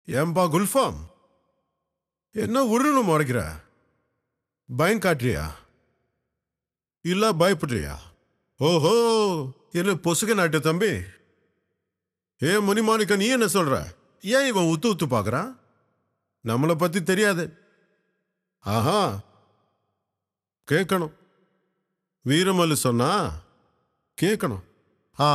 ஏன்பா குல்ஃபாம் என்ன உருன்னு முறைக்கிற பயம் காட்டுறியா இல்ல பயப்படுறியா ஓஹோ என்ன பொசுக நாட்டு தம்பி ஏ முனிமாணிக்க நீ என்ன சொல்ற ஏன் இவன் உத்து உத்து பார்க்கறான் நம்மளை பத்தி தெரியாது ஆஹா கேட்கணும் வீரமல்லு சொன்னா கேட்கணும் ஆ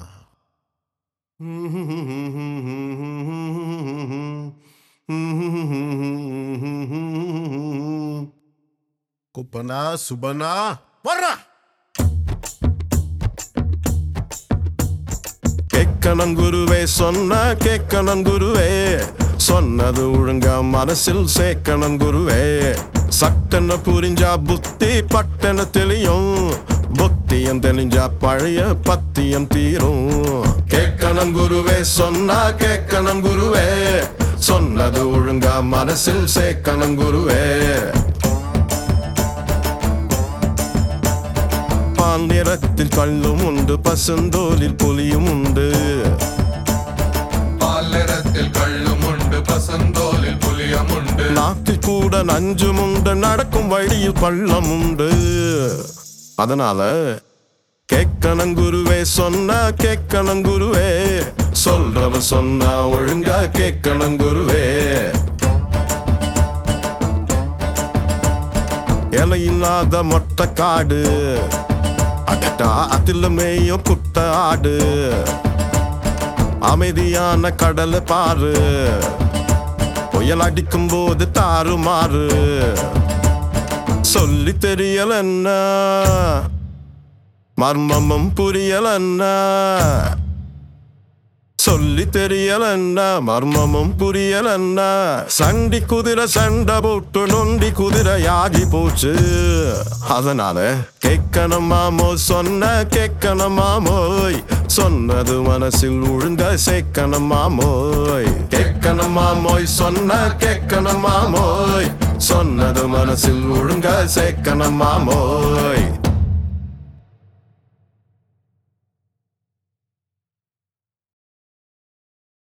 குப்பனா சுபனா வர்றா கேட்கணும் குருவே சொன்ன கேட்கணும் குருவே சொன்னது ஒழுங்கா மனசில் சேர்க்கணும் குருவே சட்டன புரிஞ்சா புத்தி பட்டன தெளியும் புத்தியம் தெளிஞ்சா பழைய பத்தியம் தீரும் கேட்கணும் குருவே சொன்னா கேட்கணும் குருவே சொன்னது ஒழுங்கா மனசில் சேர்க்கணும் குருவே பால் நிறத்தில் கல்லும் உண்டு பசுந்தோலில் புலியும் உண்டு பாலரத்தில் கள்ளும் உண்டு பசந்தோலில் புலியம் உண்டு நாட்டில் கூட நஞ்சும் உண்டு நடக்கும் வழியில் பள்ளம் உண்டு அதனால கேட்கணும் குருவே சொன்னா கேட்கணும் குருவே சொல்றவ சொன்னா ஒழுங்கா கேட்கணும் குருவே இலை இல்லாத மொட்டை காடு அடட்டா அதில் மேயும் குட்ட ஆடு அமைதியான கடலை பாரு புயல் அடிக்கும் போது தாறுமாறு சொல்லி தெரியல என்ன மர்மமும் புரியல என்ன சொல்லி தெரியல என்ன மர்மமும் புரியல என்ன சண்டி குதிரை சண்டை போட்டு நொண்டி குதிரையாகி போச்சு அதனால கேட்கணும் மாமோ சொன்ன கேட்கணும் மாமோய் சொன்னது மனசில் ஒழுங்க சேர்க்கணும் மாமோய் கேட்கணும் மாமோய் சொன்ன கேட்கணும் மாமோய் சொன்னது மனசில் ஒழுங்க சேர்க்கணும் மாமோய்